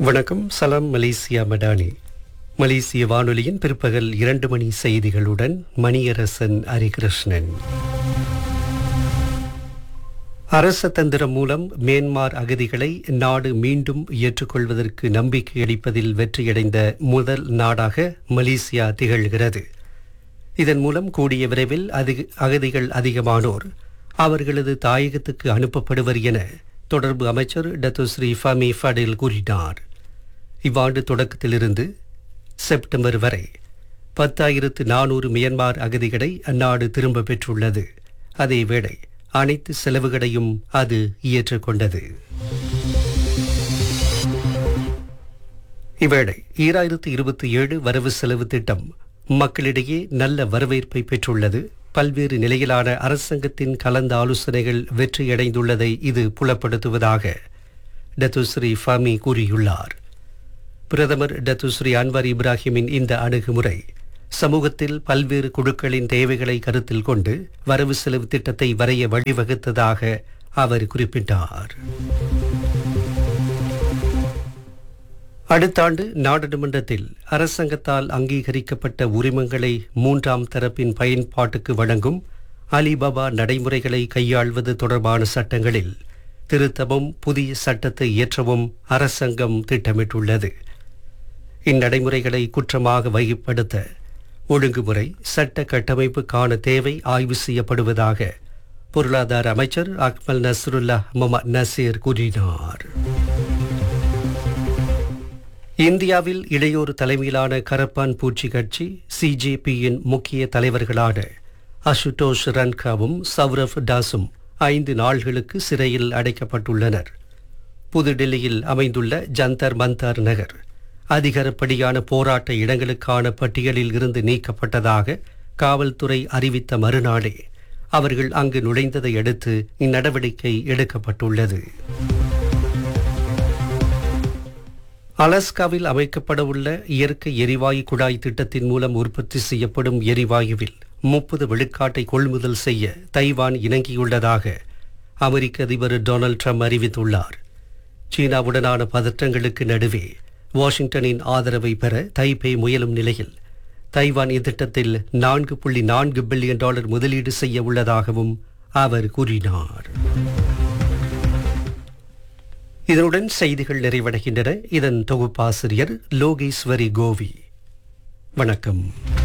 வணக்கம் சலாம் மலேசியா மடானி மலேசிய வானொலியின் பிற்பகல் இரண்டு மணி செய்திகளுடன் மணியரசன் ஹரிகிருஷ்ணன் அரச தந்திரம் மூலம் மியான்மார் அகதிகளை நாடு மீண்டும் ஏற்றுக்கொள்வதற்கு நம்பிக்கை அளிப்பதில் வெற்றியடைந்த முதல் நாடாக மலேசியா திகழ்கிறது இதன் மூலம் கூடிய விரைவில் அதிக அகதிகள் அதிகமானோர் அவர்களது தாயகத்துக்கு அனுப்பப்படுவர் என தொடர்பு அமைச்சர் டத்துஸ்ரீ ஃபமி ஃபடில் கூறினார் இவ்வாண்டு தொடக்கத்திலிருந்து செப்டம்பர் வரை பத்தாயிரத்து நானூறு மியன்மார் அகதிகளை அந்நாடு திரும்ப பெற்றுள்ளது அதேவேளை அனைத்து செலவுகளையும் அது ஏற்றுக்கொண்டது இவ்வேளை ஈராயிரத்து இருபத்தி ஏழு வரவு செலவு திட்டம் மக்களிடையே நல்ல வரவேற்பை பெற்றுள்ளது பல்வேறு நிலையிலான அரசாங்கத்தின் கலந்த ஆலோசனைகள் வெற்றியடைந்துள்ளதை இது புலப்படுத்துவதாக டத்துஸ்ரீ ஃபமி கூறியுள்ளார் பிரதமர் டத்துஸ்ரீ அன்வர் இப்ராஹிமின் இந்த அணுகுமுறை சமூகத்தில் பல்வேறு குழுக்களின் தேவைகளை கருத்தில் கொண்டு வரவு செலவு திட்டத்தை வரைய வழிவகுத்ததாக அவர் குறிப்பிட்டார் அடுத்த ஆண்டு நாடாளுமன்றத்தில் அரசாங்கத்தால் அங்கீகரிக்கப்பட்ட உரிமங்களை மூன்றாம் தரப்பின் பயன்பாட்டுக்கு வழங்கும் அலிபாபா நடைமுறைகளை கையாள்வது தொடர்பான சட்டங்களில் திருத்தமும் புதிய சட்டத்தை இயற்றவும் அரசாங்கம் திட்டமிட்டுள்ளது இந்நடைமுறைகளை குற்றமாக வகைப்படுத்த ஒழுங்குமுறை சட்ட கட்டமைப்புக்கான தேவை ஆய்வு செய்யப்படுவதாக பொருளாதார அமைச்சர் அக்மல் நஸ்ருல்லா முகமது நசீர் கூறினார் இந்தியாவில் இளையோர் தலைமையிலான கரப்பான் பூச்சி கட்சி சிஜேபியின் முக்கிய தலைவர்களான அசுதோஷ் ரன்காவும் சௌரவ் தாஸும் ஐந்து நாள்களுக்கு சிறையில் அடைக்கப்பட்டுள்ளனர் புதுடில்லியில் அமைந்துள்ள ஜந்தர் மந்தர் நகர் அதிகாரப்படியான போராட்ட இடங்களுக்கான பட்டியலில் இருந்து நீக்கப்பட்டதாக காவல்துறை அறிவித்த மறுநாளே அவர்கள் அங்கு நுழைந்ததை அடுத்து இந்நடவடிக்கை எடுக்கப்பட்டுள்ளது அலஸ்காவில் அமைக்கப்படவுள்ள இயற்கை எரிவாயு குழாய் திட்டத்தின் மூலம் உற்பத்தி செய்யப்படும் எரிவாயுவில் முப்பது விழுக்காட்டை கொள்முதல் செய்ய தைவான் இணங்கியுள்ளதாக அமெரிக்க அதிபர் டொனால்ட் ட்ரம்ப் அறிவித்துள்ளார் சீனாவுடனான பதற்றங்களுக்கு நடுவே வாஷிங்டனின் ஆதரவை பெற தைபே முயலும் நிலையில் தைவான் இத்திட்டத்தில் நான்கு புள்ளி நான்கு பில்லியன் டாலர் முதலீடு செய்ய உள்ளதாகவும் அவர் கூறினார் இதனுடன் செய்திகள் நிறைவடைகின்றன இதன் தொகுப்பாசிரியர் லோகேஸ்வரி கோவி வணக்கம்